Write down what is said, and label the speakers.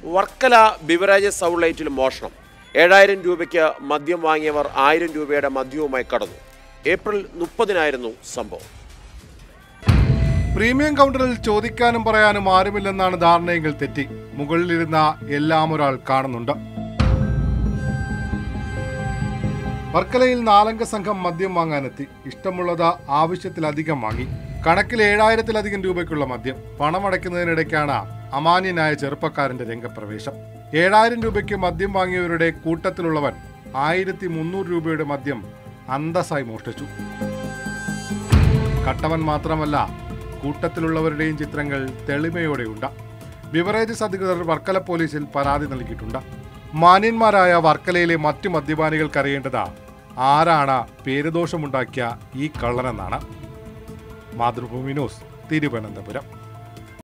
Speaker 1: Varkala beverages ഔട്ട്ലെറ്റിൽ മോഷണം ഏഴായിരം രൂപയ്ക്ക് മദ്യം വാങ്ങിയവർ ആയിരം രൂപയുടെ മദ്യവുമായി കടന്നു ഏപ്രിൽ മുപ്പതിനായിരുന്നു സംഭവം
Speaker 2: പ്രീമിയം കൗണ്ടറിൽ ചോദിക്കാനും പറയാനും ആരുമില്ലെന്നാണ് ധാരണയെങ്കിൽ തെറ്റി മുകളിലിരുന്ന എല്ലാം ഒരാൾ കാണുന്നുണ്ട് വർക്കലയിൽ നാലംഗ സംഘം മദ്യം വാങ്ങാനെത്തി ഇഷ്ടമുള്ളത് ആവശ്യത്തിലധികം വാങ്ങി കണക്കിൽ ഏഴായിരത്തിലധികം രൂപയ്ക്കുള്ള മദ്യം പണമടയ്ക്കുന്നതിനിടയ്ക്കാണ് അമാന്യനായ ചെറുപ്പക്കാരന്റെ രംഗപ്രവേശം ഏഴായിരം രൂപയ്ക്ക് മദ്യം വാങ്ങിയവരുടെ കൂട്ടത്തിലുള്ളവൻ ആയിരത്തി മുന്നൂറ് രൂപയുടെ മദ്യം അന്തസ്സായി മോഷ്ടിച്ചു കട്ടവൻ മാത്രമല്ല കൂട്ടത്തിലുള്ളവരുടെയും ചിത്രങ്ങൾ തെളിമയോടെയുണ്ട് ബിവറേജസ് അധികൃതർ വർക്കല പോലീസിൽ പരാതി നൽകിയിട്ടുണ്ട് മാന്യന്മാരായ വർക്കലയിലെ മറ്റു മദ്യപാനികൾക്കറിയേണ്ടത് ആരാണ് പേരുദോഷമുണ്ടാക്കിയ ഈ കള്ളനെന്നാണ് മാതൃഭൂമി ന്യൂസ് തിരുവനന്തപുരം